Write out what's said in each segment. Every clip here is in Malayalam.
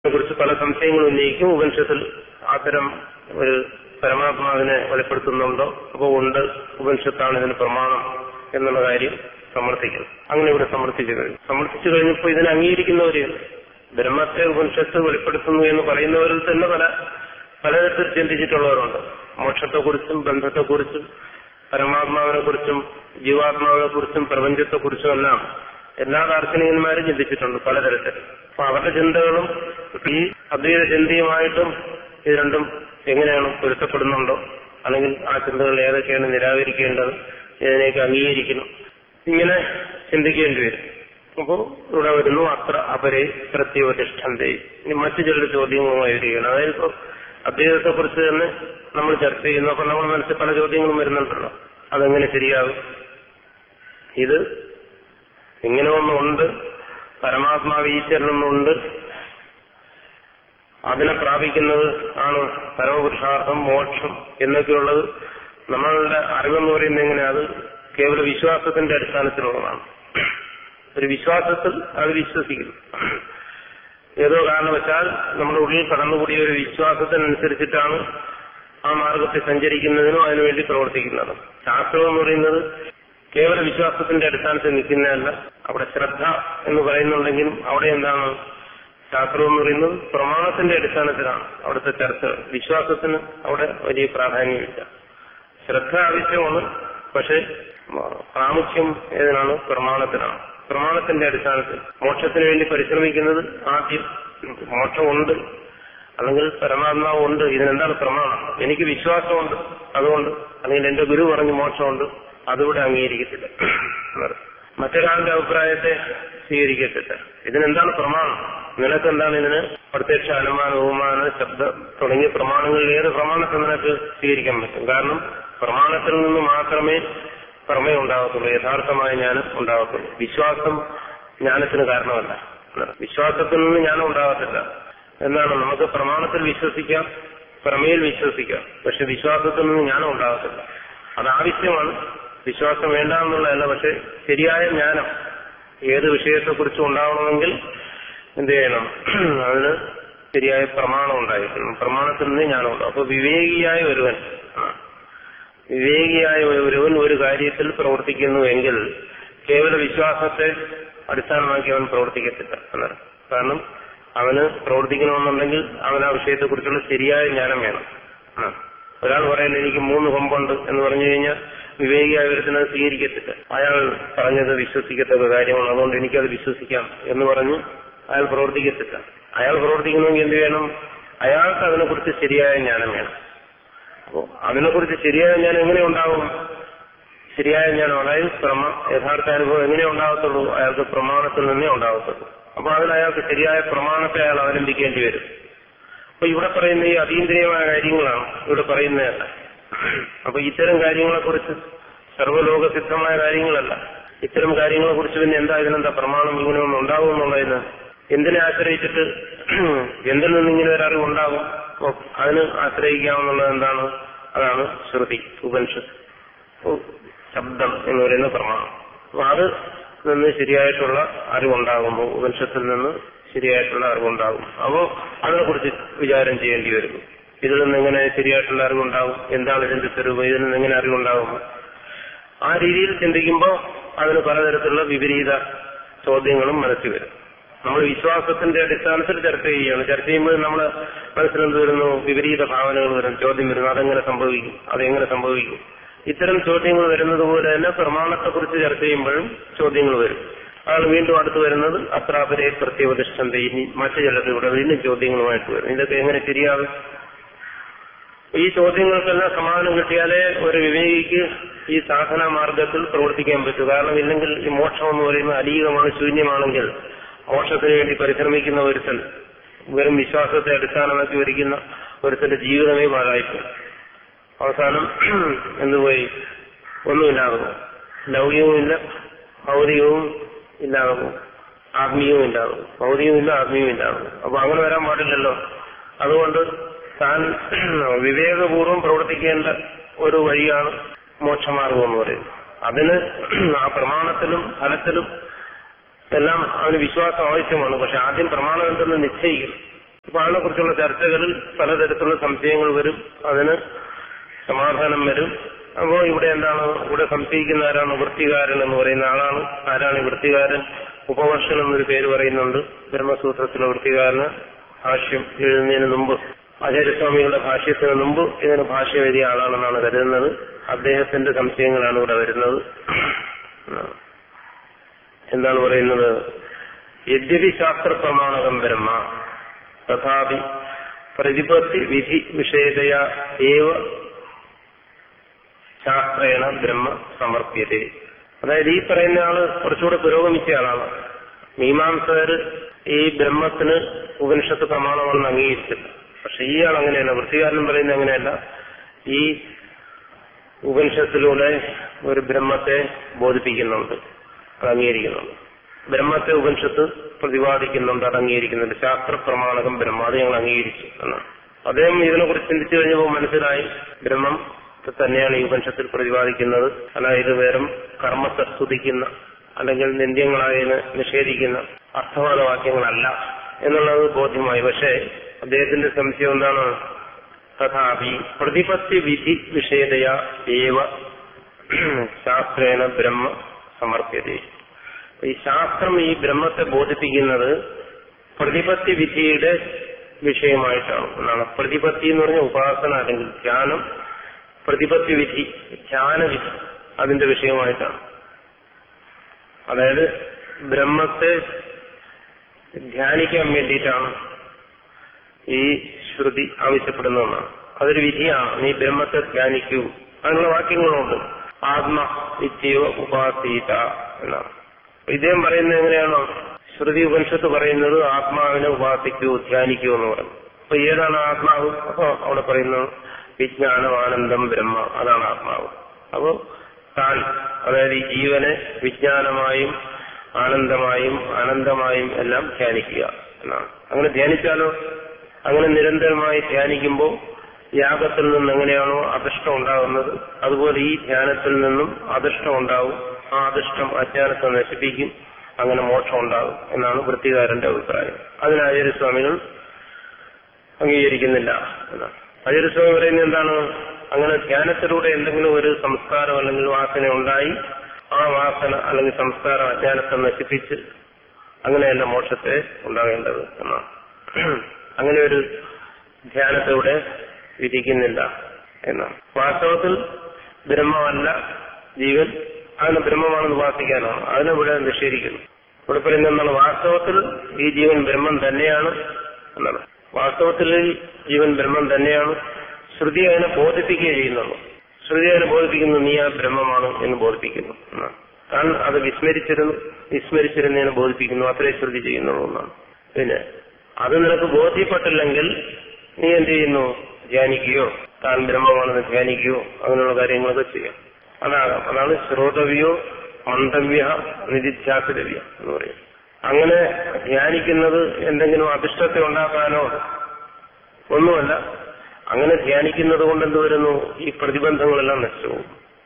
കുറിച്ച് പല സംശയങ്ങളും ഉന്നയിക്കും ഉപനിഷത്തിൽ അത്തരം ഒരു പരമാത്മാവിനെ വെളിപ്പെടുത്തുന്നുണ്ടോ അപ്പോൾ ഉണ്ട് ഉപനിഷത്താണ് ഇതിന് പ്രമാണം എന്നുള്ള കാര്യം സമർത്ഥിക്കുന്നു അങ്ങനെ ഇവിടെ സമർത്ഥിച്ചു കഴിഞ്ഞു സമർത്ഥിച്ചു കഴിഞ്ഞപ്പോൾ ഇതിനെ അംഗീകരിക്കുന്നവര് ബ്രഹ്മത്തെ ഉപനിഷത്ത് വെളിപ്പെടുത്തുന്നു എന്ന് പറയുന്നവരിൽ തന്നെ പല പലതരത്തിൽ ചിന്തിച്ചിട്ടുള്ളവരുണ്ട് മോക്ഷത്തെക്കുറിച്ചും ബന്ധത്തെക്കുറിച്ചും പരമാത്മാവിനെ കുറിച്ചും ജീവാത്മാവിനെ കുറിച്ചും പ്രപഞ്ചത്തെ കുറിച്ചും എല്ലാം എല്ലാ ദാർശനികന്മാരും ചിന്തിച്ചിട്ടുണ്ട് പലതരത്തിൽ അപ്പൊ അവരുടെ ചിന്തകളും ഈ അദ്വൈത ചിന്തയുമായിട്ടും ഇത് രണ്ടും എങ്ങനെയാണ് പൊരുത്തപ്പെടുന്നുണ്ടോ അല്ലെങ്കിൽ ആ ചിന്തകൾ ഏതൊക്കെയാണ് നിരാകരിക്കേണ്ടത് ഇതിനെയൊക്കെ അംഗീകരിക്കണം ഇങ്ങനെ ചിന്തിക്കേണ്ടി വരും അപ്പോ ഇവിടെ വരുന്നു അത്ര അപരെ പ്രത്യോതിഷ്ഠന്തെ ഇനി മറ്റു ചില ചോദ്യങ്ങളുമായി വരികയാണ് അതായത് ഇപ്പോ അദ്വൈതത്തെ കുറിച്ച് തന്നെ നമ്മൾ ചർച്ച ചെയ്യുന്നു അപ്പൊ നമ്മൾ മനസ്സിൽ പല ചോദ്യങ്ങളും വരുന്നുണ്ടല്ലോ അതെങ്ങനെ ശരിയാകും ഇത് ഇങ്ങനെ ഒന്നുണ്ട് പരമാത്മാവ് ഈശ്വരനൊന്നുണ്ട് അതിനെ പ്രാപിക്കുന്നത് ആണ് പരമപുരുഷാർത്ഥം മോക്ഷം എന്നൊക്കെയുള്ളത് നമ്മളുടെ അറിവെന്ന് പറയുന്നത് എങ്ങനെ അത് കേവല വിശ്വാസത്തിന്റെ അടിസ്ഥാനത്തിലുള്ളതാണ് ഒരു വിശ്വാസത്തിൽ അത് വിശ്വസിക്കുന്നു ഏതോ കാരണവശാൽ നമ്മുടെ ഉള്ളിൽ കടന്നുകൂടിയ ഒരു വിശ്വാസത്തിനനുസരിച്ചിട്ടാണ് ആ മാർഗത്തിൽ സഞ്ചരിക്കുന്നതിനും അതിനുവേണ്ടി പ്രവർത്തിക്കുന്നതും ശാസ്ത്രം എന്ന് പറയുന്നത് കേവല വിശ്വാസത്തിന്റെ അടിസ്ഥാനത്തിൽ നിൽക്കുന്നതല്ല അവിടെ ശ്രദ്ധ എന്ന് പറയുന്നുണ്ടെങ്കിലും അവിടെ എന്താണ് ശാസ്ത്രം എന്ന് പറയുന്നത് പ്രമാണത്തിന്റെ അടിസ്ഥാനത്തിലാണ് അവിടുത്തെ ചർച്ച വിശ്വാസത്തിന് അവിടെ വലിയ പ്രാധാന്യമില്ല ശ്രദ്ധ ആവശ്യമാണ് പക്ഷെ പ്രാമുഖ്യം ഏതിനാണ് പ്രമാണത്തിനാണ് പ്രമാണത്തിന്റെ അടിസ്ഥാനത്തിൽ മോക്ഷത്തിന് വേണ്ടി പരിശ്രമിക്കുന്നത് ആദ്യം മോക്ഷമുണ്ട് അല്ലെങ്കിൽ പരമാത്മാവ് ഉണ്ട് ഇതിനെന്താണ് പ്രമാണം എനിക്ക് വിശ്വാസമുണ്ട് അതുകൊണ്ട് അല്ലെങ്കിൽ എന്റെ ഗുരു പറഞ്ഞു മോക്ഷമുണ്ട് അതിവിടെ അംഗീകരിക്കത്തില്ല മറ്റൊരാളുടെ അഭിപ്രായത്തെ സ്വീകരിക്കത്തില്ല ഇതിനെന്താണ് പ്രമാണം നിനക്ക് എന്താണ് ഇതിന് പ്രത്യക്ഷ അനുമാന ഉപമാന ശബ്ദം തുടങ്ങിയ പ്രമാണങ്ങളിൽ ഏത് പ്രമാണത്തെ നിനക്ക് സ്വീകരിക്കാൻ പറ്റും കാരണം പ്രമാണത്തിൽ നിന്ന് മാത്രമേ പ്രമേയം ഉണ്ടാകത്തുള്ളൂ യഥാർത്ഥമായ ജ്ഞാനം ഉണ്ടാകത്തുള്ളൂ വിശ്വാസം ജ്ഞാനത്തിന് കാരണമല്ല വിശ്വാസത്തിൽ നിന്ന് ജ്ഞാനം ഉണ്ടാകത്തില്ല എന്താണ് നമുക്ക് പ്രമാണത്തിൽ വിശ്വസിക്കാം പ്രമേയിൽ വിശ്വസിക്കാം പക്ഷെ വിശ്വാസത്തിൽ നിന്ന് ജ്ഞാനം ഉണ്ടാകത്തില്ല അത് ആവശ്യമാണ് വിശ്വാസം വേണ്ട എന്നുള്ളതല്ല പക്ഷെ ശരിയായ ജ്ഞാനം ഏത് വിഷയത്തെക്കുറിച്ചും ഉണ്ടാവണമെങ്കിൽ എന്ത് ചെയ്യണം അതിന് ശരിയായ പ്രമാണം ഉണ്ടായിരിക്കണം പ്രമാണത്തിൽ നിന്ന് ജ്ഞാനം ഉണ്ടാവും അപ്പൊ വിവേകിയായ ഒരുവൻ വിവേകിയായ ഒരുവൻ ഒരു കാര്യത്തിൽ പ്രവർത്തിക്കുന്നു എങ്കിൽ കേവല വിശ്വാസത്തെ അടിസ്ഥാനമാക്കി അവൻ പ്രവർത്തിക്കത്തില്ല എന്നാണ് കാരണം അവന് പ്രവർത്തിക്കണമെന്നുണ്ടെങ്കിൽ അവൻ ആ വിഷയത്തെക്കുറിച്ചുള്ള ശരിയായ ജ്ഞാനം വേണം ഒരാൾ പറയുന്നത് എനിക്ക് മൂന്ന് കൊമ്പുണ്ട് എന്ന് പറഞ്ഞു കഴിഞ്ഞാൽ വിവേകിയായ ഒരുത്തിനത് സ്വീകരിക്കത്തില്ല അയാൾ പറഞ്ഞത് വിശ്വസിക്കത്തക്ക കാര്യമാണ് അതുകൊണ്ട് എനിക്കത് വിശ്വസിക്കാം എന്ന് പറഞ്ഞ് അയാൾ പ്രവർത്തിക്കത്തില്ല അയാൾ പ്രവർത്തിക്കണമെങ്കിൽ എന്ത് വേണം അയാൾക്ക് അതിനെക്കുറിച്ച് ശരിയായ ജ്ഞാനം വേണം അപ്പോ അതിനെക്കുറിച്ച് ശരിയായ ജ്ഞാനം എങ്ങനെ ഉണ്ടാവും ശരിയായ ജ്ഞാനം അതായത് പ്രമ യഥാർത്ഥ അനുഭവം എങ്ങനെ ഉണ്ടാകത്തുള്ളൂ അയാൾക്ക് പ്രമാണത്തിൽ നിന്നേ ഉണ്ടാകത്തുള്ളൂ അപ്പൊ അതിന് അയാൾക്ക് ശരിയായ പ്രമാണത്തെ അയാൾ അവലംബിക്കേണ്ടി വരും അപ്പൊ ഇവിടെ പറയുന്ന ഈ അതീന്ദ്രിയമായ കാര്യങ്ങളാണ് ഇവിടെ പറയുന്നതല്ല അപ്പൊ ഇത്തരം കാര്യങ്ങളെക്കുറിച്ച് സർവ്വലോകസിദ്ധമായ കാര്യങ്ങളല്ല ഇത്തരം കാര്യങ്ങളെ കുറിച്ച് പിന്നെ എന്താ ഇതിനെന്താ പ്രമാണം ഇങ്ങനെ ഒന്നും ഉണ്ടാവും എന്നുള്ളതിന് എന്തിനെ ആശ്രയിച്ചിട്ട് എന്തിൽ നിന്ന് ഇങ്ങനെ ഒരു അറിവ് ഉണ്ടാകും അതിന് ആശ്രയിക്കാമെന്നുള്ളത് എന്താണ് അതാണ് ശ്രുതി ഉപനിഷത്ത് ശബ്ദം എന്ന് പറയുന്ന പ്രമാണം അപ്പൊ അത് നിന്ന് ശരിയായിട്ടുള്ള അറിവുണ്ടാകുമ്പോൾ ഉപനിഷത്തിൽ നിന്ന് ശരിയായിട്ടുള്ള അറിവുണ്ടാകും അപ്പോൾ അതിനെക്കുറിച്ച് വിചാരം ചെയ്യേണ്ടി വരുന്നു ഇതിൽ നിന്ന് എങ്ങനെ ശരിയായിട്ടുള്ള അറിവുണ്ടാകും എന്താണ് ഇതിന്റെ സ്വരൂപം ഇതിൽ നിന്ന് എങ്ങനെ അറിവുണ്ടാകും ആ രീതിയിൽ ചിന്തിക്കുമ്പോൾ അതിന് പലതരത്തിലുള്ള വിപരീത ചോദ്യങ്ങളും മനസ്സിൽ വരും നമ്മൾ വിശ്വാസത്തിന്റെ അടിസ്ഥാനത്തിൽ ചർച്ച ചെയ്യുകയാണ് ചർച്ച ചെയ്യുമ്പോൾ നമ്മൾ മനസ്സിലെന്ത് വരുന്നു വിപരീത ഭാവനകൾ വരും ചോദ്യം വരുന്നു അതെങ്ങനെ സംഭവിക്കും അതെങ്ങനെ സംഭവിക്കും ഇത്തരം ചോദ്യങ്ങൾ വരുന്നത് പോലെ തന്നെ പ്രമാണത്തെക്കുറിച്ച് ചർച്ച ചെയ്യുമ്പോഴും ചോദ്യങ്ങൾ വരും അതാണ് വീണ്ടും അടുത്ത് വരുന്നത് അത്രാപരെ പ്രത്യേകനിഷ്ഠന്ത ഇനി മറ്റു ചിലത് ഇവിടെ വീണ്ടും ചോദ്യങ്ങളുമായിട്ട് വരും ഇതൊക്കെ എങ്ങനെ ശരിയാകും ഈ ചോദ്യങ്ങൾക്കെല്ലാം സമാധാനം കിട്ടിയാലേ ഒരു വിവേകിക്ക് ഈ സാധന മാർഗത്തിൽ പ്രവർത്തിക്കാൻ പറ്റൂ കാരണം ഇല്ലെങ്കിൽ ഈ മോക്ഷം എന്ന് പറയുന്നത് അലീകമാണ് ശൂന്യമാണെങ്കിൽ മോക്ഷത്തിന് വേണ്ടി പരിശ്രമിക്കുന്ന ഒരുത്തൻ വെറും വിശ്വാസത്തെ അടിസ്ഥാനമാക്കി വരിക്കുന്ന ഒരുത്തന്റെ ജീവിതമേ പാഴായിപ്പോയി അവസാനം എന്തുപോയി ഒന്നുമില്ലാകും ലൗകികവുമില്ല ഭൗതികവും ഇല്ലാകും ആത്മീയവും ഇല്ലാകും ഭൗതികവും ഇല്ല ആത്മീയവും ഇല്ലാകും അപ്പൊ അങ്ങനെ വരാൻ പാടില്ലല്ലോ അതുകൊണ്ട് താൻ വിവേകപൂർവ്വം പ്രവർത്തിക്കേണ്ട ഒരു വഴിയാണ് മോക്ഷമാർഗം എന്ന് പറയുന്നത് അതിന് ആ പ്രമാണത്തിലും ഫലത്തിലും എല്ലാം അവന് വിശ്വാസം ആവശ്യമാണ് പക്ഷെ ആദ്യം പ്രമാണം എന്തെന്ന് നിശ്ചയിക്കും അപ്പൊ അതിനെക്കുറിച്ചുള്ള ചർച്ചകളിൽ പലതരത്തിലുള്ള സംശയങ്ങൾ വരും അതിന് സമാധാനം വരും അപ്പോ ഇവിടെ എന്താണ് ഇവിടെ സംശയിക്കുന്ന ആരാണ് വൃത്തികാരൻ എന്ന് പറയുന്ന ആളാണ് ആരാണ് ഈ വൃത്തികാരൻ ഉപവർഷൻ എന്നൊരു പേര് പറയുന്നുണ്ട് ബ്രഹ്മസൂത്രത്തിലെ വൃത്തികാരന് ഭാഷ്യം എഴുതുന്നതിന് മുമ്പ് ആചാര്യസ്വാമികളുടെ ഭാഷ്യത്തിന് മുമ്പ് ഇതിന് ഭാഷ്യം എഴുതിയ ആളാണെന്നാണ് കരുതുന്നത് അദ്ദേഹത്തിന്റെ സംശയങ്ങളാണ് ഇവിടെ വരുന്നത് എന്താണ് പറയുന്നത് യദ്യപി ശാസ്ത്ര പ്രമാണകം ബ്രഹ്മ തഥാപി പ്രതിപത്തി വിധി വിഷയതയ ഏവ ശാസ്ത്രേണ ബ്രഹ്മ സമർപ്യത അതായത് ഈ പറയുന്ന ആള് കുറച്ചുകൂടെ പുരോഗമിച്ച ആളാണ് മീമാംസകര് ഈ ബ്രഹ്മത്തിന് ഉപനിഷത്ത് പ്രമാണമാണെന്ന് അംഗീകരിച്ചില്ല പക്ഷെ ഈ ആൾ അങ്ങനെയല്ല വൃത്തികാരൻ പറയുന്നത് അങ്ങനെയല്ല ഈ ഉപനിഷത്തിലൂടെ ഒരു ബ്രഹ്മത്തെ ബോധിപ്പിക്കുന്നുണ്ട് അത് അംഗീകരിക്കുന്നുണ്ട് ബ്രഹ്മത്തെ ഉപനിഷത്ത് പ്രതിപാദിക്കുന്നുണ്ട് അത് അംഗീകരിക്കുന്നുണ്ട് ശാസ്ത്ര പ്രമാണകം ബ്രഹ്മ അത് ഞങ്ങൾ അംഗീകരിച്ചു എന്നാണ് അദ്ദേഹം ഇതിനെക്കുറിച്ച് ചിന്തിച്ചു കഴിഞ്ഞപ്പോൾ മനസ്സിലായി ബ്രഹ്മം തന്നെയാണ് ഈ ഉപനിഷത്തിൽ പ്രതിപാദിക്കുന്നത് അതായത് വെറും കർമ്മത്തെ സ്തുതിക്കുന്ന അല്ലെങ്കിൽ നിന്ദ്യങ്ങളായതിന് നിഷേധിക്കുന്ന അർത്ഥവാദ വാക്യങ്ങളല്ല എന്നുള്ളത് ബോധ്യമായി പക്ഷേ അദ്ദേഹത്തിന്റെ സംശയം എന്താണ് തഥാപി പ്രതിപത്തി വിധി വിഷയതയ ഏവ ശാസ്ത്രേണ ബ്രഹ്മ സമർപ്യത ഈ ശാസ്ത്രം ഈ ബ്രഹ്മത്തെ ബോധിപ്പിക്കുന്നത് പ്രതിപത്തി വിധിയുടെ വിഷയമായിട്ടാണ് എന്നാണ് പ്രതിപത്തി എന്ന് പറഞ്ഞ ഉപാസന അല്ലെങ്കിൽ ധ്യാനം പ്രതിപത്തി വിധി ധ്യാനവിധി അതിന്റെ വിഷയമായിട്ടാണ് അതായത് ബ്രഹ്മത്തെ ധ്യാനിക്കാൻ വേണ്ടിയിട്ടാണ് ഈ ശ്രുതി ആവശ്യപ്പെടുന്നതെന്നാണ് അതൊരു വിധിയാണ് നീ ബ്രഹ്മത്തെ ധ്യാനിക്കൂ അതിനുള്ള വാക്യങ്ങളുണ്ട് ആത്മ വിദ്യയോ ഉപാസീത എന്നാണ് ഇദ്ദേഹം പറയുന്നത് എങ്ങനെയാണോ ശ്രുതി ഉപനിഷത്ത് പറയുന്നത് ആത്മാവിനെ ഉപാസിക്കൂ ധ്യാനിക്കൂ എന്ന് പറഞ്ഞു അപ്പൊ ഏതാണ് ആത്മാവ് അപ്പൊ അവിടെ പറയുന്നത് വിജ്ഞാനം ആനന്ദം ബ്രഹ്മ അതാണ് ആത്മാവ് അപ്പോ താൻ അതായത് ഈ ജീവനെ വിജ്ഞാനമായും ആനന്ദമായും അനന്തമായും എല്ലാം ധ്യാനിക്കുക എന്നാണ് അങ്ങനെ ധ്യാനിച്ചാലോ അങ്ങനെ നിരന്തരമായി ധ്യാനിക്കുമ്പോൾ യാഗത്തിൽ നിന്ന് എങ്ങനെയാണോ അധിഷ്ടം ഉണ്ടാകുന്നത് അതുപോലെ ഈ ധ്യാനത്തിൽ നിന്നും അധിഷ്ടം ഉണ്ടാവും ആ അധിഷ്ടം അജ്ഞാനത്തെ നശിപ്പിക്കും അങ്ങനെ മോക്ഷം ഉണ്ടാകും എന്നാണ് വൃത്തികാരന്റെ അഭിപ്രായം അതിന് ആചാര്യസ്വാമികൾ അംഗീകരിക്കുന്നില്ല എന്നാണ് ആചാര്യസ്വാമി പറയുന്നത് എന്താണ് അങ്ങനെ ധ്യാനത്തിലൂടെ എന്തെങ്കിലും ഒരു സംസ്കാരം അല്ലെങ്കിൽ വാസന ഉണ്ടായി ആ വാസന അല്ലെങ്കിൽ സംസ്കാരം അജ്ഞാനത്തെ നശിപ്പിച്ച് അങ്ങനെയല്ല മോക്ഷത്തെ ഉണ്ടാകേണ്ടത് എന്നാണ് അങ്ങനെ ഒരു ധ്യാനത്തിലൂടെ വിധിക്കുന്നില്ല എന്നാണ് വാസ്തവത്തിൽ ബ്രഹ്മമല്ല ജീവൻ അതിന് ബ്രഹ്മമാണെന്ന് ഉപാസിക്കാനാണ് അതിനെ ഇവിടെ നിഷേധിക്കുന്നു ഇവിടെ പറയുന്നത് എന്താണ് വാസ്തവത്തിൽ ഈ ജീവൻ ബ്രഹ്മം തന്നെയാണ് എന്നാണ് വാസ്തവത്തിൽ ഈ ജീവൻ ബ്രഹ്മം തന്നെയാണ് ശ്രുതി അതിനെ ബോധിപ്പിക്കുകയേ ചെയ്യുന്നുള്ളൂ ശ്രുതി അതിനെ ബോധിപ്പിക്കുന്നു നീ ആ ബ്രഹ്മമാണ് എന്ന് ബോധിപ്പിക്കുന്നു എന്നാണ് താൻ അത് വിസ്മരിച്ചിരുന്നു വിസ്മരിച്ചിരുന്നതിനെ ബോധിപ്പിക്കുന്നു അത്രേ ശ്രുതി ചെയ്യുന്നുള്ളൂ എന്നാണ് പിന്നെ അത് നിനക്ക് ബോധ്യപ്പെട്ടില്ലെങ്കിൽ നീ എന്ത് ചെയ്യുന്നു ധ്യാനിക്കുകയോ താൻ ബ്രഹ്മമാണെന്ന് ധ്യാനിക്കുകയോ അങ്ങനെയുള്ള കാര്യങ്ങളൊക്കെ ചെയ്യാം അതാകാം അതാണ് ശ്രോതവ്യോ മന്തവ്യ നിധിധ്യാസിതവ്യ എന്ന് പറയും അങ്ങനെ ധ്യാനിക്കുന്നത് എന്തെങ്കിലും അധിഷ്ഠത്തെ ഉണ്ടാക്കാനോ ഒന്നുമല്ല അങ്ങനെ ധ്യാനിക്കുന്നത് കൊണ്ട് എന്ത് വരുന്നു ഈ പ്രതിബന്ധങ്ങളെല്ലാം നശിച്ചുപോകും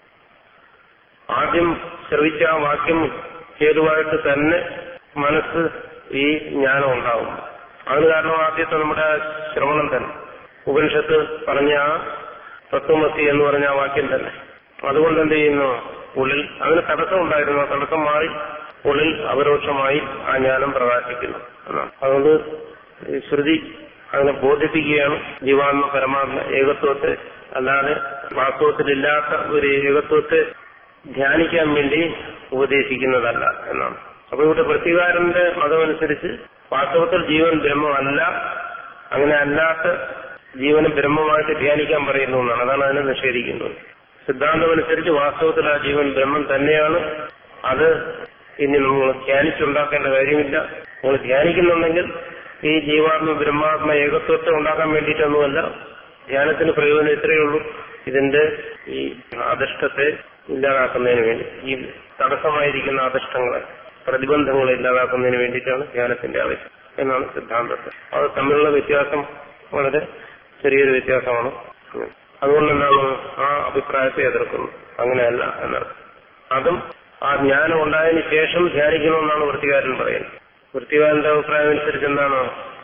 ആദ്യം ശ്രവിച്ച ആ വാക്യം ഹേതുവായിട്ട് തന്നെ മനസ്സ് ഈ ജ്ഞാനം ഉണ്ടാവും അതിന് കാരണം ആദ്യത്തെ നമ്മുടെ ശ്രവണം തന്നെ ഉപനിഷത്ത് പറഞ്ഞ ആ തത്വമസി എന്ന് പറഞ്ഞ ആ വാക്യം തന്നെ അതുകൊണ്ട് എന്ത് ചെയ്യുന്നു ഉള്ളിൽ അതിന് തടസ്സം ഉണ്ടായിരുന്നു ആ തടസ്സം മാറി ഉള്ളിൽ അപരോക്ഷമായി ആ ജ്ഞാനം പ്രകാശിക്കുന്നു എന്നാണ് അതുകൊണ്ട് ഈ ശ്രുതി അതിനെ ബോധിപ്പിക്കുകയാണ് ജീവാത്മ പരമാത്മ ഏകത്വത്തെ അല്ലാതെ വാസ്തവത്തിലില്ലാത്ത ഒരു ഏകത്വത്തെ ധ്യാനിക്കാൻ വേണ്ടി ഉപദേശിക്കുന്നതല്ല എന്നാണ് അപ്പൊ ഇവിടെ പ്രതികാരന്റെ മതമനുസരിച്ച് വാസ്തവത്തിൽ ജീവൻ ബ്രഹ്മമല്ല അങ്ങനെ അല്ലാത്ത ജീവനെ ബ്രഹ്മമായിട്ട് ധ്യാനിക്കാൻ പറയുന്നു എന്നാണ് അതാണ് അതിനെ നിഷേധിക്കുന്നത് സിദ്ധാന്തമനുസരിച്ച് വാസ്തവത്തിൽ ആ ജീവൻ ബ്രഹ്മം തന്നെയാണ് അത് ഇനി നമ്മൾ ധ്യാനിച്ചുണ്ടാക്കേണ്ട കാര്യമില്ല നിങ്ങൾ ധ്യാനിക്കുന്നുണ്ടെങ്കിൽ ഈ ജീവാത്മ ബ്രഹ്മാത്മ ഏകത്വത്തെ ഉണ്ടാക്കാൻ വേണ്ടിയിട്ടൊന്നുമല്ല ധ്യാനത്തിന് പ്രയോജനം ഇത്രയേ ഉള്ളൂ ഇതിന്റെ ഈ അധിഷ്ഠത്തെ ഇല്ലാതാക്കുന്നതിന് വേണ്ടി ഈ തടസ്സമായിരിക്കുന്ന അധിഷ്ഠങ്ങളെ പ്രതിബന്ധങ്ങളെ ഇല്ലാതാക്കുന്നതിന് വേണ്ടിയിട്ടാണ് ധ്യാനത്തിന്റെ ആവശ്യം എന്നാണ് സിദ്ധാന്തത്തെ അത് തമ്മിലുള്ള വ്യത്യാസം വളരെ ചെറിയൊരു വ്യത്യാസമാണ് അതുകൊണ്ട് എന്താണ് ആ അഭിപ്രായത്തെ എതിർക്കുന്നു അങ്ങനെയല്ല എന്നർത്ഥം അതും ആ ജ്ഞാനം ഉണ്ടായതിനു ശേഷം ധ്യാനിക്കണമെന്നാണ് വൃത്തികാരൻ പറയുന്നത് വൃത്തികാരന്റെ അഭിപ്രായം അനുസരിച്ച് എന്താണ്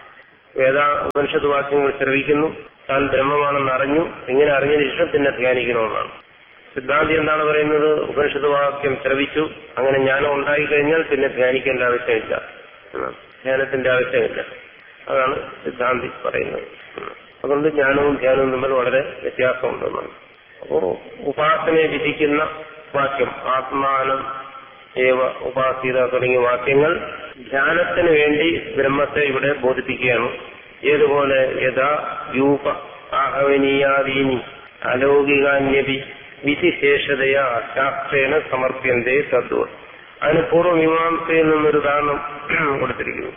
വേദാ ഉപനിഷത്ത് വാക്യങ്ങൾ ശ്രവിക്കുന്നു താൻ ബ്രഹ്മമാണെന്ന് അറിഞ്ഞു ഇങ്ങനെ അറിഞ്ഞതിന് ശേഷം പിന്നെ ധ്യാനിക്കണമെന്നാണ് സിദ്ധാന്തി എന്താണ് പറയുന്നത് ഉപനിഷത്ത് വാക്യം ശ്രവിച്ചു അങ്ങനെ ജ്ഞാനം ഉണ്ടായി കഴിഞ്ഞാൽ പിന്നെ ധ്യാനിക്കേണ്ട ആവശ്യമില്ല എന്നാണ്. ധ്യാനത്തിന്റെ ആവശ്യമില്ല അതാണ് സിദ്ധാന്തി പറയുന്നത് അതുകൊണ്ട് ജ്ഞാനവും ധ്യാനവും തമ്മിൽ വളരെ വ്യത്യാസമുണ്ടെന്നാണ് അപ്പോ ഉപാസനയെ വിധിക്കുന്ന വാക്യം ആത്മാനം ഏവ ഉപാസീത തുടങ്ങിയ വാക്യങ്ങൾ ധ്യാനത്തിന് വേണ്ടി ബ്രഹ്മത്തെ ഇവിടെ ബോധിപ്പിക്കുകയാണ് ഏതുപോലെ യഥാ യൂപ ആഹവനീയാദീനി അലൗകികാന്യപി വിധിശേഷതയാ ശാസ്ത്രേണ സമർപ്യന്തേ തത്വ അതിന് പൂർവ്വമീമാംസയിൽ നിന്നൊരു ഉദാഹരണം കൊടുത്തിരിക്കുന്നു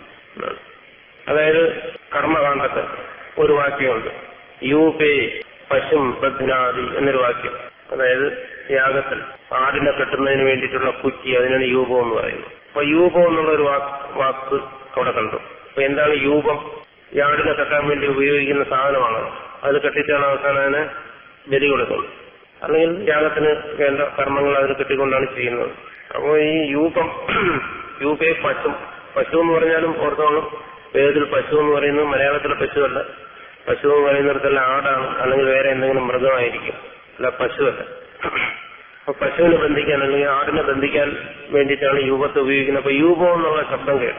അതായത് കർമ്മകാണ്ഡത്ത് ഒരു വാക്യമുണ്ട് യൂപേ പശും ബദ്നാദി എന്നൊരു വാക്യം അതായത് യാഗത്തിൽ ആടിനെ കെട്ടുന്നതിന് വേണ്ടിയിട്ടുള്ള കുറ്റി അതിനാണ് യൂപം എന്ന് പറയുന്നത് അപ്പൊ യൂപം എന്നുള്ള ഒരു വാക്ക് വാക്ക് അവിടെ കണ്ടു അപ്പൊ എന്താണ് യൂപം ഈ ആടിനെ കെട്ടാൻ വേണ്ടി ഉപയോഗിക്കുന്ന സാധനമാണ് അത് കെട്ടിച്ചാണ് അവസാനം അതിനെ ബലി കൊടുക്കുന്നത് അല്ലെങ്കിൽ യാഗത്തിന് വേണ്ട കർമ്മങ്ങൾ അതിന് കെട്ടിക്കൊണ്ടാണ് ചെയ്യുന്നത് അപ്പോൾ ഈ യൂപം യൂപേ പശു പശു എന്ന് പറഞ്ഞാലും ഓർത്തോളം വേദത്തിൽ പശു എന്ന് പറയുന്നത് മലയാളത്തിലെ പശുവല്ല പശു എന്ന് പറയുന്നിടത്തെല്ലാം ആടാണ് അല്ലെങ്കിൽ വേറെ എന്തെങ്കിലും മൃഗമായിരിക്കും അല്ല പശുവല്ല അപ്പൊ പശുവിനെ ബന്ധിക്കാൻ അല്ലെങ്കിൽ ആടിനെ ബന്ധിക്കാൻ വേണ്ടിയിട്ടാണ് യൂപത്തെ ഉപയോഗിക്കുന്നത് അപ്പൊ യൂപം എന്നുള്ള ശബ്ദം കേട്ടു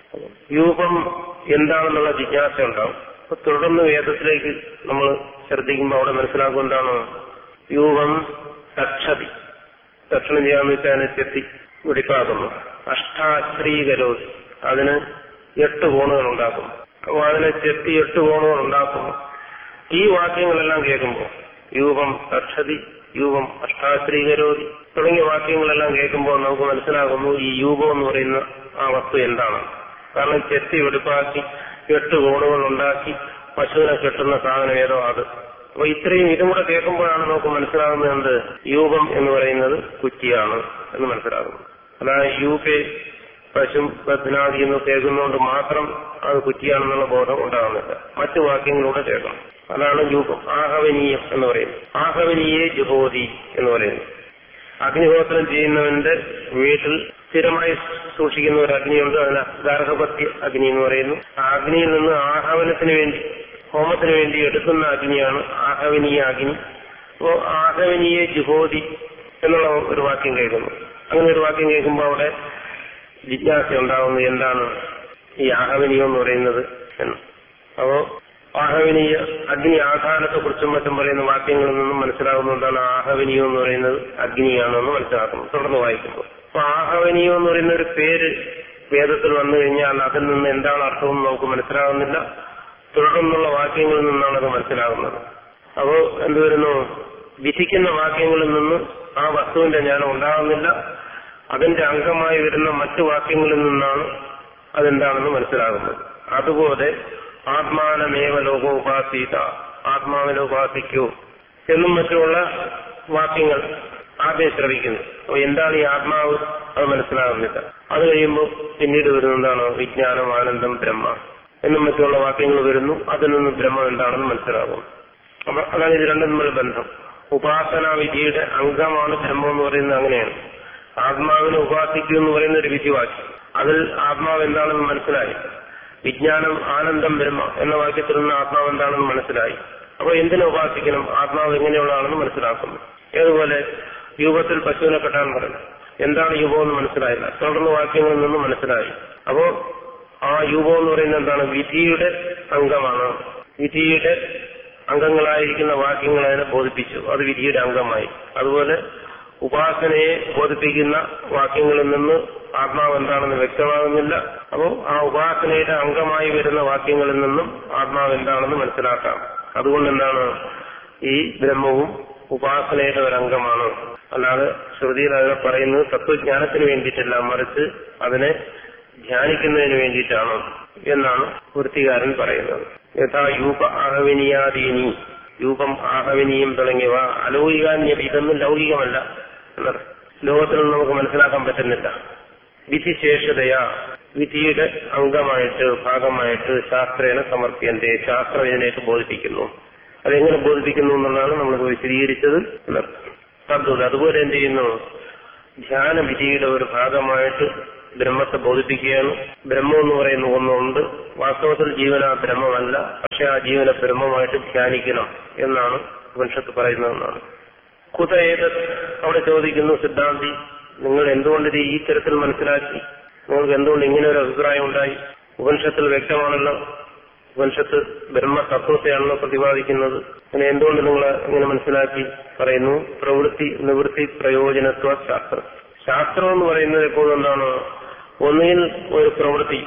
യൂപം എന്താണെന്നുള്ള ജിജ്ഞാസ ഉണ്ടാവും അപ്പൊ തുടർന്ന് വേദത്തിലേക്ക് നമ്മൾ ശ്രദ്ധിക്കുമ്പോൾ അവിടെ മനസ്സിലാക്കും എന്താണ് യൂപം തക്ഷതി ദക്ഷിണം ചെയ്യാന്ന് വെച്ചാൽ അതിനെ ചെത്തി വെടിപ്പാക്കുന്നു അഷ്ടാശ്രീകരോ അതിന് എട്ട് കോണുകൾ ഉണ്ടാക്കും അപ്പോൾ അതിനെ ചെത്തി എട്ട് കോണുകൾ ഉണ്ടാക്കുന്നു ഈ വാക്യങ്ങളെല്ലാം കേൾക്കുമ്പോൾ യൂപം തക്ഷതി യൂപം അഷ്ടാശ്രീകരോതി തുടങ്ങിയ വാക്യങ്ങളെല്ലാം കേൾക്കുമ്പോൾ നമുക്ക് മനസ്സിലാകുന്നു ഈ യൂപം എന്ന് പറയുന്ന ആ വസ്തു എന്താണ് കാരണം ചെത്തി വെടുപ്പാക്കി എട്ട് കോണുകൾ ഉണ്ടാക്കി പശുവിനെ കെട്ടുന്ന സാധനം ഏതോ അത് അപ്പൊ ഇത്രയും ഇതും കൂടെ കേൾക്കുമ്പോഴാണ് നമുക്ക് മനസ്സിലാകുന്നത് എന്ത് യൂപം എന്ന് പറയുന്നത് കുറ്റിയാണ് എന്ന് മനസ്സിലാകുന്നു അതായത് യൂപെ പശു ബദ്നാദി എന്ന് കേൾക്കുന്നതുകൊണ്ട് മാത്രം അത് കുറ്റിയാണെന്നുള്ള ബോധം ഉണ്ടാകുന്നില്ല മറ്റു വാക്യങ്ങളിലൂടെ കേൾക്കണം അതാണ് യൂപം ആഹവനീയം എന്ന് പറയുന്നത് ആഹവനീയെ ജുഹോതി എന്ന് പറയുന്നു അഗ്നിഹോത്രം ചെയ്യുന്നവന്റെ വീട്ടിൽ സ്ഥിരമായി സൂക്ഷിക്കുന്ന ഒരു അഗ്നിയുണ്ട് അതിന് ഗാർഹപത്യ അഗ്നി എന്ന് പറയുന്നു ആ അഗ്നിയിൽ നിന്ന് ആഹവനത്തിന് വേണ്ടി ഹോമത്തിന് വേണ്ടി എടുക്കുന്ന അഗ്നിയാണ് ആഹവനീയ അഗ്നി അപ്പോ ആഹവനീയ ജുഹോതി എന്നുള്ള ഒരു വാക്യം കേൾക്കുന്നു അങ്ങനെ ഒരു വാക്യം കേൾക്കുമ്പോൾ അവിടെ ജിജ്ഞാസ ഉണ്ടാകുന്നത് എന്താണ് ഈ ആഹവനീയം എന്ന് പറയുന്നത് എന്ന് അപ്പോ ആഹവനീയ അഗ്നി ആധാനത്തെ കുറിച്ചും മറ്റും പറയുന്ന വാക്യങ്ങളിൽ നിന്നും മനസ്സിലാകുന്ന എന്താണ് ആഹവനീയം എന്ന് പറയുന്നത് അഗ്നിയാണെന്ന് മനസ്സിലാക്കുന്നു തുടർന്ന് വായിക്കുമ്പോൾ അപ്പൊ ആഹവനീയം എന്ന് പറയുന്ന ഒരു പേര് വേദത്തിൽ വന്നു കഴിഞ്ഞാൽ അതിൽ നിന്ന് എന്താണ് അർത്ഥമെന്ന് നമുക്ക് മനസ്സിലാകുന്നില്ല തുടർന്നുള്ള വാക്യങ്ങളിൽ നിന്നാണ് അത് മനസ്സിലാകുന്നത് അപ്പോ എന്ത് വരുന്നു വിധിക്കുന്ന വാക്യങ്ങളിൽ നിന്ന് ആ വസ്തുവിന്റെ ജ്ഞാനം ഉണ്ടാകുന്നില്ല അതിന്റെ അംഗമായി വരുന്ന മറ്റു വാക്യങ്ങളിൽ നിന്നാണ് അതെന്താണെന്ന് മനസ്സിലാകുന്നത് അതുപോലെ ആത്മാനമേവ ലോകോപാസീത ആത്മാവിനെ ഉപാസിക്കൂ എന്നും മറ്റുമുള്ള വാക്യങ്ങൾ ആദ്യം ശ്രവിക്കുന്നു അപ്പൊ എന്താണ് ഈ ആത്മാവ് അത് മനസ്സിലാകുന്നില്ല അത് കഴിയുമ്പോൾ പിന്നീട് വരുന്ന എന്താണ് വിജ്ഞാനം ആനന്ദം ബ്രഹ്മ എന്നും മറ്റുള്ള വാക്യങ്ങൾ വരുന്നു അതിൽ നിന്ന് ബ്രഹ്മം എന്താണെന്ന് മനസ്സിലാകും അപ്പൊ അതാണ് ഇത് രണ്ടും തമ്മിൽ ബന്ധം ഉപാസനാ വിധിയുടെ അംഗമാണ് ബ്രഹ്മം എന്ന് പറയുന്നത് അങ്ങനെയാണ് ആത്മാവിനെ ഉപാസിക്കൂ എന്ന് പറയുന്ന ഒരു വിധിവാക്യം അതിൽ ആത്മാവ് എന്താണെന്ന് മനസ്സിലായി വിജ്ഞാനം ആനന്ദം ബ്രഹ്മ എന്ന വാക്യത്തിൽ നിന്ന് ആത്മാവ് എന്താണെന്ന് മനസ്സിലായി അപ്പൊ എന്തിനെ ഉപാസിക്കണം ആത്മാവ് എങ്ങനെയുള്ളതാണെന്ന് മനസ്സിലാക്കുന്നു ഏതുപോലെ യൂപത്തിൽ പശുവിനെ കെട്ടാൻ പറഞ്ഞു എന്താണ് യൂപം എന്ന് മനസ്സിലായില്ല തുടർന്ന് വാക്യങ്ങളിൽ നിന്ന് മനസ്സിലായി അപ്പോ ആ യൂപം എന്ന് പറയുന്നത് എന്താണ് വിധിയുടെ അംഗമാണ് വിധിയുടെ അംഗങ്ങളായിരിക്കുന്ന വാക്യങ്ങൾ അതിനെ ബോധിപ്പിച്ചു അത് വിധിയുടെ അംഗമായി അതുപോലെ ഉപാസനയെ ബോധിപ്പിക്കുന്ന വാക്യങ്ങളിൽ നിന്ന് ആത്മാവ് എന്താണെന്ന് വ്യക്തമാകുന്നില്ല അപ്പോൾ ആ ഉപാസനയുടെ അംഗമായി വരുന്ന വാക്യങ്ങളിൽ നിന്നും ആത്മാവ് എന്താണെന്ന് മനസ്സിലാക്കാം അതുകൊണ്ട് എന്താണ് ഈ ബ്രഹ്മവും ഉപാസനയുടെ ഒരു അംഗമാണ് അല്ലാതെ ശ്രുതിയിൽ അതിനെ പറയുന്നത് തത്വജ്ഞാനത്തിന് വേണ്ടിയിട്ടല്ല മറിച്ച് അതിനെ ധ്യാനിക്കുന്നതിന് വേണ്ടിയിട്ടാണ് എന്നാണ് വൃത്തികാരൻ പറയുന്നത് യഥാ യൂപ ആഹവിനിയാദീനി രൂപം ആഹവനീയം തുടങ്ങിയവ അലൗകികാന്യത ഇതൊന്നും ലൗകികമല്ല എന്നത് ലോകത്തിൽ നിന്ന് നമുക്ക് മനസ്സിലാക്കാൻ പറ്റുന്നില്ല വിധിശേഷതയാ വിധിയുടെ അംഗമായിട്ട് ഭാഗമായിട്ട് ശാസ്ത്രേണ സമർപ്പിയന്റെ ശാസ്ത്രം ഇതിലേക്ക് ബോധിപ്പിക്കുന്നു അതെങ്ങനെ ബോധിപ്പിക്കുന്നു എന്നുള്ളതാണ് നമ്മൾ വിശദീകരിച്ചത് എന്നർത്ഥം തദ്വത് അതുപോലെ എന്ത് ചെയ്യുന്നു ധ്യാന വിധിയുടെ ഒരു ഭാഗമായിട്ട് ബ്രഹ്മത്തെ ബോധിപ്പിക്കുകയാണ് ബ്രഹ്മം എന്ന് പറയുന്ന ഒന്നുണ്ട് വാസ്തവത്തിൽ ജീവൻ ആ ബ്രഹ്മമല്ല പക്ഷെ ആ ജീവനെ ബ്രഹ്മമായിട്ട് ധ്യാനിക്കണം എന്നാണ് ഉപനിഷത്ത് പറയുന്നതെന്നാണ് കുത ഏതത് അവിടെ ചോദിക്കുന്നു സിദ്ധാന്തി നിങ്ങൾ എന്തുകൊണ്ട് ഇത് ഈ തരത്തിൽ മനസ്സിലാക്കി നിങ്ങൾക്ക് എന്തുകൊണ്ട് ഇങ്ങനെ ഒരു അഭിപ്രായം ഉണ്ടായി ഉപനിഷത്തിൽ വ്യക്തമാണല്ലോ ഉപനിഷത്ത് ബ്രഹ്മതത്വത്തെയാണല്ലോ പ്രതിപാദിക്കുന്നത് പിന്നെ എന്തുകൊണ്ട് നിങ്ങൾ ഇങ്ങനെ മനസ്സിലാക്കി പറയുന്നു പ്രവൃത്തി നിവൃത്തി പ്രയോജനത്വ ശാസ്ത്രം ശാസ്ത്രം എന്ന് പറയുന്നത് എപ്പോഴും എന്താണ് ഒന്നുകിൽ ഒരു പ്രവൃത്തി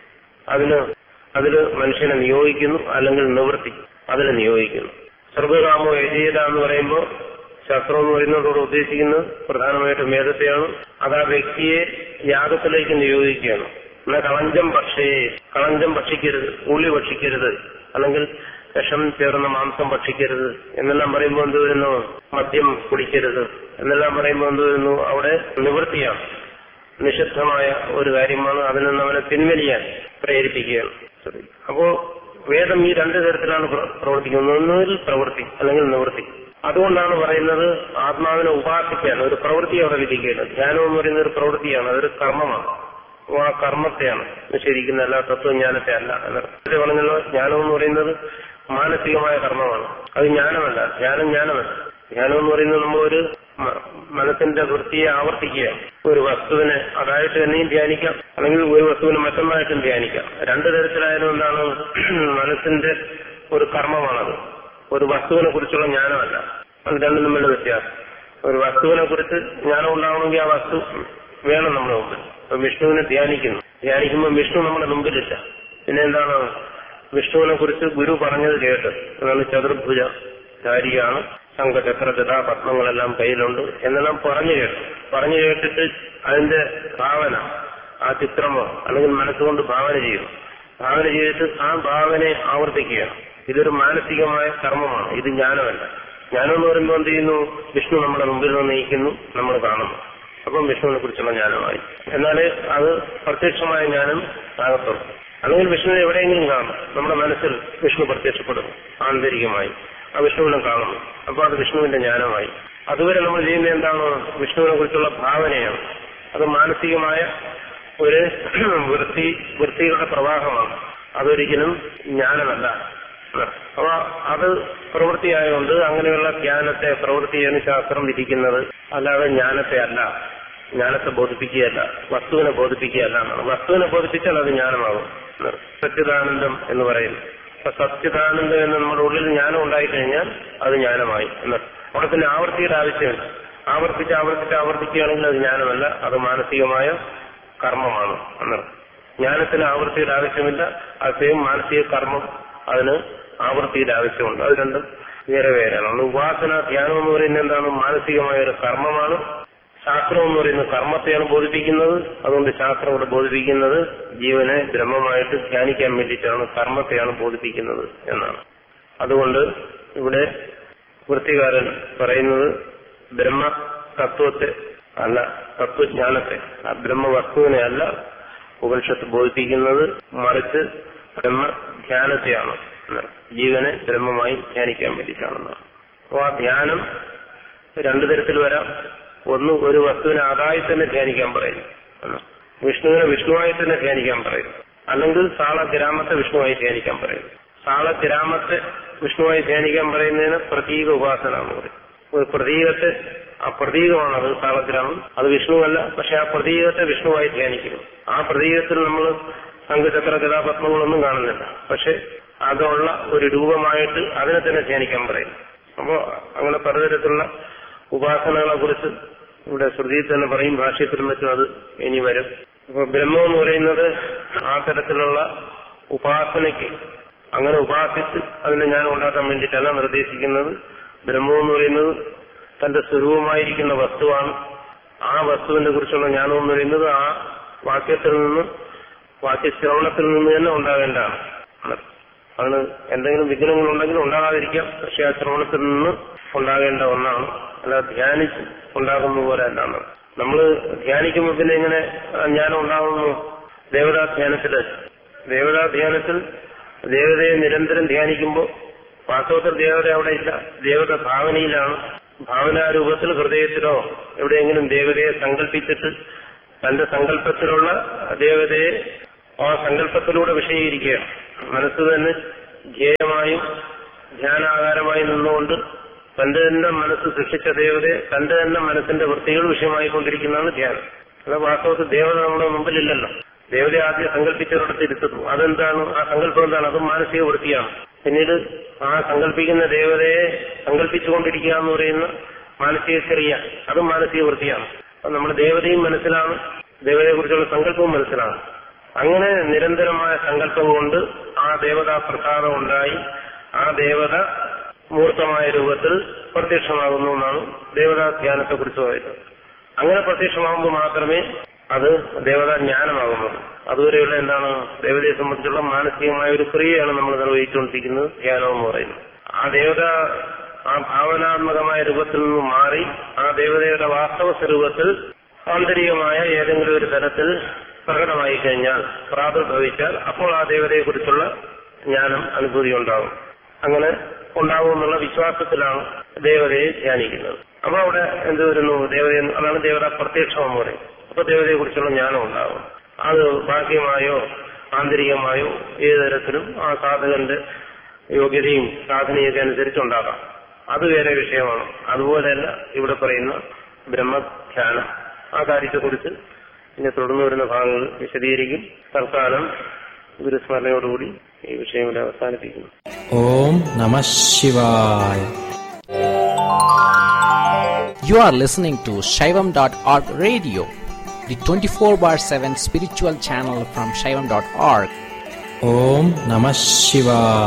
അതിന് അതില് മനുഷ്യനെ നിയോഗിക്കുന്നു അല്ലെങ്കിൽ നിവൃത്തി അതിനെ നിയോഗിക്കുന്നു സർവകാമോ യജീത എന്ന് പറയുമ്പോൾ ശാസ്ത്രം എന്ന് പറയുന്നതോട് ഉദ്ദേശിക്കുന്നത് പ്രധാനമായിട്ടും വേദത്തെയാണ് അത് ആ വ്യക്തിയെ യാഗത്തിലേക്ക് നിയോഗിക്കുകയാണ് എന്നാൽ കളഞ്ചം പക്ഷേ കളഞ്ചം ഭക്ഷിക്കരുത് ഉള്ളി ഭക്ഷിക്കരുത് അല്ലെങ്കിൽ വിഷം ചേർന്ന മാംസം ഭക്ഷിക്കരുത് എന്നെല്ലാം പറയുമ്പോൾ എന്ത് വരുന്നു മദ്യം കുടിക്കരുത് എന്നെല്ലാം പറയുമ്പോൾ എന്ത് വരുന്നു അവിടെ നിവൃത്തിയാണ് നിഷിദ്ധമായ ഒരു കാര്യമാണ് അതിൽ നിന്ന് അവനെ പിൻവലിയാൻ പ്രേരിപ്പിക്കുകയാണ് അപ്പോ വേദം ഈ രണ്ട് തരത്തിലാണ് പ്ര- പ്രവർത്തിക്കുന്നത് ഒന്നുകിൽ പ്രവൃത്തി അല്ലെങ്കിൽ നിവൃത്തി അതുകൊണ്ടാണ് പറയുന്നത് ആത്മാവിനെ ഉപാസിക്കാൻ ഒരു പ്രവൃത്തി അവിടെ വിധിക്കുകയാണ് ധ്യാനം എന്ന് പറയുന്ന ഒരു പ്രവൃത്തിയാണ് അതൊരു കർമ്മമാണ് അപ്പൊ ആ കർമ്മത്തെയാണ് നിഷേധിക്കുന്ന അല്ല തത്വജ്ഞാനത്തെ അല്ല എന്നർത്ഥത്തിൽ പറഞ്ഞല്ലോ ജ്ഞാനം എന്ന് പറയുന്നത് മാനസികമായ കർമ്മമാണ് അത് ജ്ഞാനമല്ല ധ്യാനം ജ്ഞാനമല്ല ധ്യാനം എന്ന് പറയുന്നത് നമ്മൾ ഒരു മ- മനസ്സിന്റെ വൃത്തിയെ ആവർത്തിക്കുകയാണ് ഒരു വസ്തുവിനെ അതായിട്ട് തന്നെയും ധ്യാനിക്കാം അല്ലെങ്കിൽ ഒരു വസ്തുവിനെ മറ്റൊന്നായിട്ടും ധ്യാനിക്കാം രണ്ടു തരത്തിലായാലും എന്താണ് മനസ്സിന്റെ ഒരു കർമ്മമാണത് ഒരു വസ്തുവിനെ കുറിച്ചുള്ള ജ്ഞാനമല്ല അത് രണ്ടും തമ്മിലുള്ള വ്യത്യാസം ഒരു വസ്തുവിനെ കുറിച്ച് ജ്ഞാനം ഉണ്ടാവണമെങ്കിൽ ആ വസ്തു വേണം നമ്മുടെ മുമ്പിൽ അപ്പൊ വിഷ്ണുവിനെ ധ്യാനിക്കുന്നു ധ്യാനിക്കുമ്പോൾ വിഷ്ണു നമ്മുടെ മുമ്പിലില്ല പിന്നെ എന്താണ് വിഷ്ണുവിനെ കുറിച്ച് ഗുരു പറഞ്ഞത് കേട്ട് അതാണ് ചതുർഭുജ ധാരിയാണ് ശംഖചക്ര ഗതാ പത്മങ്ങളെല്ലാം കയ്യിലുണ്ട് എന്നെല്ലാം പറഞ്ഞു കേട്ടു പറഞ്ഞു കേട്ടിട്ട് അതിന്റെ ഭാവന ആ ചിത്രമോ അല്ലെങ്കിൽ മനസ്സുകൊണ്ട് ഭാവന ചെയ്യുന്നു ഭാവന ചെയ്തിട്ട് ആ ഭാവനയെ ആവർത്തിക്കുകയാണ് ഇതൊരു മാനസികമായ കർമ്മമാണ് ഇത് ജ്ഞാനമല്ല ജ്ഞാനം എന്ന് പറയുമ്പോൾ എന്ത് ചെയ്യുന്നു വിഷ്ണു നമ്മുടെ മുമ്പിൽ നിന്ന് നയിക്കുന്നു നമ്മൾ കാണുന്നു അപ്പം വിഷ്ണുവിനെ കുറിച്ചുള്ള ജ്ഞാനമായി എന്നാൽ അത് പ്രത്യക്ഷമായ ജ്ഞാനം ആകത്തുള്ളൂ അല്ലെങ്കിൽ വിഷ്ണുവിനെ എവിടെയെങ്കിലും കാണും നമ്മുടെ മനസ്സിൽ വിഷ്ണു പ്രത്യക്ഷപ്പെടുന്നു ആന്തരികമായി ആ വിഷ്ണുവിനെ കാണുന്നു അപ്പൊ അത് വിഷ്ണുവിന്റെ ജ്ഞാനമായി അതുവരെ നമ്മൾ ചെയ്യുന്ന എന്താണ് വിഷ്ണുവിനെ കുറിച്ചുള്ള ഭാവനയാണ് അത് മാനസികമായ ഒരു വൃത്തി വൃത്തികളുടെ പ്രവാഹമാണ് അതൊരിക്കലും ജ്ഞാനമല്ല അപ്പൊ അത് പ്രവൃത്തിയായതുകൊണ്ട് അങ്ങനെയുള്ള ജ്ഞാനത്തെ പ്രവൃത്തിയാണ് ശാസ്ത്രം വിധിക്കുന്നത് അല്ലാതെ ജ്ഞാനത്തെ അല്ല ജ്ഞാനത്തെ ബോധിപ്പിക്കുകയല്ല വസ്തുവിനെ ബോധിപ്പിക്കുകയല്ല എന്നാണ് വസ്തുവിനെ ബോധിപ്പിച്ചാൽ അത് ജ്ഞാനമാകും സച്ചിദാനന്ദം എന്ന് പറയുന്നു അപ്പൊ സച്ചിദാനന്ദം എന്ന് നമ്മുടെ ഉള്ളിൽ ജ്ഞാനം ഉണ്ടായിക്കഴിഞ്ഞാൽ അത് ജ്ഞാനമായി എന്ന് അവിടെ പിന്നെ ആവർത്തിയുടെ ആവശ്യമില്ല ആവർത്തിച്ച് ആവർത്തിച്ച് ആവർത്തിക്കുകയാണെങ്കിൽ അത് ജ്ഞാനമല്ല അത് മാനസികമായ കർമ്മമാണ് എന്നർത്ഥം ജ്ഞാനത്തിന് ആവൃത്തിയുടെ ആവശ്യമില്ല അതേയും മാനസിക കർമ്മം അതിന് ആവൃത്തിയുടെ ആവശ്യമുണ്ട് അത് രണ്ടും വേറെ വേറെയാണ് ഒന്ന് ഉപാസന ധ്യാനം എന്ന് പറയുന്നത് എന്താണ് മാനസികമായ ഒരു കർമ്മമാണ് ശാസ്ത്രം എന്ന് പറയുന്നത് കർമ്മത്തെയാണ് ബോധിപ്പിക്കുന്നത് അതുകൊണ്ട് ശാസ്ത്രം ഇവിടെ ബോധിപ്പിക്കുന്നത് ജീവനെ ബ്രഹ്മമായിട്ട് ധ്യാനിക്കാൻ വേണ്ടിയിട്ടാണ് കർമ്മത്തെയാണ് ബോധിപ്പിക്കുന്നത് എന്നാണ് അതുകൊണ്ട് ഇവിടെ വൃത്തികാരൻ പറയുന്നത് ബ്രഹ്മ തത്വത്തെ അല്ല തത്വജ്ഞാനത്തെ ആ ബ്രഹ്മവസ്തുവിനെ അല്ല ഉപനിഷത്ത് ബോധിപ്പിക്കുന്നത് മറിച്ച് ബ്രഹ്മധ്യാനത്തെയാണ് എന്നാണ്. ജീവനെ ബ്രഹ്മമായി ധ്യാനിക്കാൻ വേണ്ടിയിട്ടാണെന്നാണ് അപ്പോൾ ആ ധ്യാനം രണ്ടു തരത്തിൽ വരാം ഒന്ന് ഒരു വസ്തുവിനെ അതായി തന്നെ ധ്യാനിക്കാൻ പറയുന്നു എന്നാണ്. വിഷ്ണുവിനെ വിഷ്ണുവായി തന്നെ ധ്യാനിക്കാൻ പറയുന്നു അല്ലെങ്കിൽ സാള ഗ്രാമത്തെ വിഷ്ണുവായി ധ്യാനിക്കാൻ പറയുന്നു സാള ഗ്രാമത്തെ വിഷ്ണുവായി ധ്യാനിക്കാൻ പറയുന്നതിന് പ്രതീക ഉപാസന എന്ന് പറയും ഒരു പ്രതീകത്തെ ആ പ്രതീകമാണ് അത് സാളഗ്രാമം അത് വിഷ്ണുവല്ല പക്ഷെ ആ പ്രതീകത്തെ വിഷ്ണുവായി ധ്യാനിക്കുന്നു ആ പ്രതീകത്തിൽ നമ്മൾ സംഘചക്ര കഥാപത്മങ്ങളൊന്നും കാണുന്നില്ല പക്ഷെ അതുള്ള ഒരു രൂപമായിട്ട് അതിനെ തന്നെ ധ്യാനിക്കാൻ പറയും അപ്പോ അങ്ങനെ പലതരത്തിലുള്ള ഉപാസനകളെ കുറിച്ച് ഇവിടെ ശ്രുതിയിൽ തന്നെ പറയും ഭാഷ്യത്തിലും മറ്റും അത് ഇനി വരും അപ്പൊ ബ്രഹ്മം എന്ന് പറയുന്നത് ആ തരത്തിലുള്ള ഉപാസനയ്ക്ക് അങ്ങനെ ഉപാസിച്ച് അതിനെ ഞാൻ ഉണ്ടാക്കാൻ വേണ്ടിയിട്ടല്ല നിർദ്ദേശിക്കുന്നത് ബ്രഹ്മം എന്ന് പറയുന്നത് തന്റെ സ്വരൂപമായിരിക്കുന്ന വസ്തുവാണ് ആ വസ്തുവിനെ കുറിച്ചുള്ള ജ്ഞാനം എന്ന് പറയുന്നത് ആ വാക്യത്തിൽ നിന്ന് വാക്യശ്രവണത്തിൽ നിന്ന് തന്നെ ഉണ്ടാകേണ്ടതാണ് അതിന് എന്തെങ്കിലും വിഘ്നങ്ങളുണ്ടെങ്കിൽ ഉണ്ടാകാതിരിക്കാം പക്ഷെ ആ ശ്രവണത്തിൽ നിന്ന് ഉണ്ടാകേണ്ട ഒന്നാണ് അല്ല ധ്യാനിച്ച് ഉണ്ടാകുന്ന പോലെ അല്ലാണ് നമ്മൾ ധ്യാനിക്കുമ്പോൾ പിന്നെ എങ്ങനെ ജ്ഞാനം ഉണ്ടാകുന്നു ദേവതാ ധ്യാനത്തില് ദേവതാ ധ്യാനത്തിൽ ദേവതയെ നിരന്തരം ധ്യാനിക്കുമ്പോൾ വാസ്തവത്തിൽ ദേവത അവിടെ ഇല്ല ദേവത ഭാവനയിലാണ് ഭാവനാരൂപത്തിൽ ഹൃദയത്തിലോ എവിടെയെങ്കിലും ദേവതയെ സങ്കല്പിച്ചിട്ട് തന്റെ സങ്കല്പത്തിലുള്ള ദേവതയെ ആ സങ്കല്പത്തിലൂടെ വിഷയീകരിക്കുകയാണ് മനസ്സ് തന്നെ ധ്യേയമായും ധ്യാനാകാരമായി നിന്നുകൊണ്ട് തന്റെ തന്നെ മനസ്സ് സൃഷ്ടിച്ച ദേവതയെ തന്റെ തന്നെ മനസ്സിന്റെ വൃത്തികൾ വിഷയമായിക്കൊണ്ടിരിക്കുന്നതാണ് ധ്യാനം അത് വാസ്തവത്തിൽ ദേവത നമ്മുടെ മുമ്പിലില്ലല്ലോ ദേവതയെ ആദ്യം സങ്കല്പിച്ചവരുടെ ഇരുത്തുന്നു അതെന്താണ് ആ സങ്കല്പം എന്താണ് അത് മാനസിക വൃത്തിയാണ് പിന്നീട് ആ സങ്കല്പിക്കുന്ന ദേവതയെ സങ്കല്പിച്ചുകൊണ്ടിരിക്കുക എന്ന് പറയുന്ന മാനസിക ക്രിയ അതും മാനസിക വൃത്തിയാണ് അപ്പൊ നമ്മുടെ ദേവതയും മനസ്സിലാണ് ദേവതയെ കുറിച്ചുള്ള സങ്കല്പവും മനസ്സിലാണ് അങ്ങനെ നിരന്തരമായ സങ്കല്പം കൊണ്ട് ആ ദേവതാ പ്രസാദം ഉണ്ടായി ആ ദേവത മൂർത്തമായ രൂപത്തിൽ പ്രത്യക്ഷമാകുന്നു എന്നാണ് ദേവതാ ധ്യാനത്തെ കുറിച്ച് പറയുന്നത് അങ്ങനെ പ്രത്യക്ഷമാകുമ്പോൾ മാത്രമേ അത് ദേവതാ ജ്ഞാനമാകുന്നത് അതുവരെയുള്ള എന്താണ് ദേവതയെ സംബന്ധിച്ചുള്ള മാനസികമായ ഒരു ക്രിയയാണ് നമ്മൾ നിർവഹിച്ചുകൊണ്ടിരിക്കുന്നത് ധ്യാനം എന്ന് പറയുന്നത് ആ ദേവത ആ ഭാവനാത്മകമായ രൂപത്തിൽ നിന്ന് മാറി ആ ദേവതയുടെ വാസ്തവ സ്വരൂപത്തിൽ ആന്തരികമായ ഏതെങ്കിലും ഒരു തരത്തിൽ പ്രകടമായി കഴിഞ്ഞാൽ പ്രാദുർഭവിച്ചാൽ അപ്പോൾ ആ ദേവതയെ കുറിച്ചുള്ള ജ്ഞാനം അനുഭൂതി ഉണ്ടാകും അങ്ങനെ ഉണ്ടാകും എന്നുള്ള വിശ്വാസത്തിലാണ് ദേവതയെ ധ്യാനിക്കുന്നത് അപ്പൊ അവിടെ എന്ത് വരുന്നു ദേവതയെ അതാണ് ദേവത പ്രത്യക്ഷം എന്ന് പറയും അപ്പൊ ദേവതയെ കുറിച്ചുള്ള ജ്ഞാനം ഉണ്ടാകും അത് ബാഹ്യമായോ ആന്തരികമായോ ഏത് തരത്തിലും ആ സാധകന്റെ യോഗ്യതയും സാധനയൊക്കെ അനുസരിച്ചുണ്ടാകാം അത് വേറെ വിഷയമാണ് അതുപോലെയല്ല ഇവിടെ പറയുന്ന ബ്രഹ്മധ്യാനം ആ കാര്യത്തെക്കുറിച്ച് ഇനി തുടർന്ന് വരുന്ന ഭാഗങ്ങൾ വിശദീകരിക്കും തൽക്കാലം ഗുരുസ്മരണയോടുകൂടി ഈ വിഷയം ഇവിടെ അവസാനിപ്പിക്കുന്നു ഓം നമ ശിവായ You are listening to Shaivam.org radio, the 24 bar 7 spiritual channel from Shaivam.org. ഓം നമ ശിവായ